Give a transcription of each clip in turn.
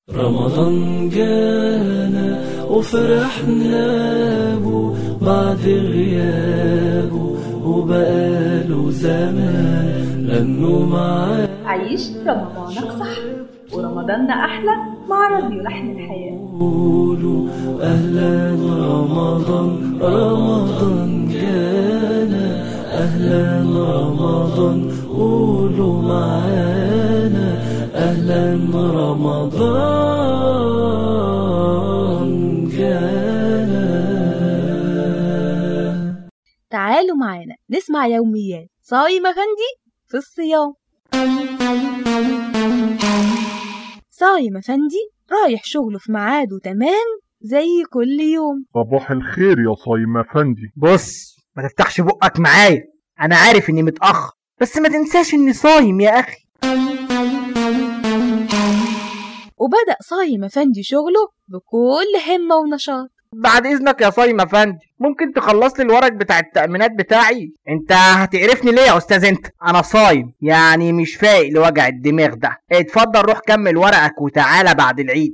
رمضان جانا وفرحنا بو بعد غيابه وبقاله زمان غنوا معاه عيش رمضانك صح ورمضاننا أحلى مع راديو لحن الحياة قولوا أهلا رمضان رمضان جانا أهلا رمضان قولوا معانا أهلا رمضان جانا تعالوا معانا نسمع يوميات صايم أفندي في الصيام صايم أفندي رايح شغله في ميعاده تمام زي كل يوم صباح الخير يا صايم افندي بص ما تفتحش بقك معايا انا عارف اني متاخر بس ما تنساش اني صايم يا اخي وبدأ صايم أفندي شغله بكل همة ونشاط بعد اذنك يا صايم افندي ممكن تخلص لي الورق بتاع التامينات بتاعي انت هتقرفني ليه يا استاذ انت انا صايم يعني مش فايق لوجع الدماغ ده اتفضل روح كمل ورقك وتعالى بعد العيد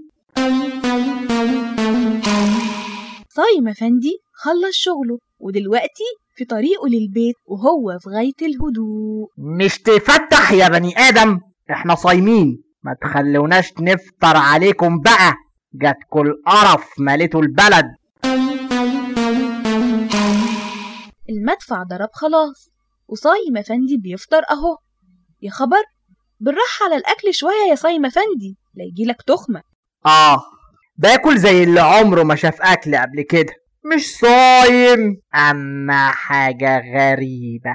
صايم أفندي خلص شغله ودلوقتي في طريقه للبيت وهو في غاية الهدوء مش تفتح يا بني ادم احنا صايمين ما تخلوناش نفطر عليكم بقى جاتكوا القرف مالته البلد المدفع ضرب خلاص وصايم أفندي بيفطر أهو يا خبر بالراحة على الأكل شوية يا صايم أفندي لا يجيلك تخمة اه باكل زي اللي عمره ما شاف اكل قبل كده مش صايم اما حاجة غريبة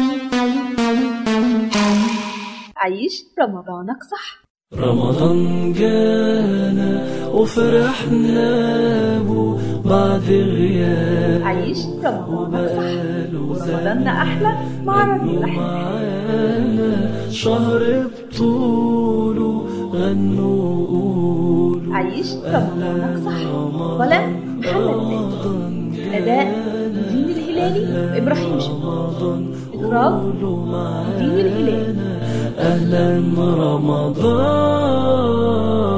عيش رمضانك صح رمضان جانا وفرحنا بو بعد غياب عيش رمضانك صح ورمضاننا أحلى مع راديو لحن الحياة معانا شهر بطوله غنوا قولوا عيش رمضانك صح قلم محمد زكي أداء دين الهلالي وإبراهيم شوقي إخراج دين الهلالي أهلا رمضان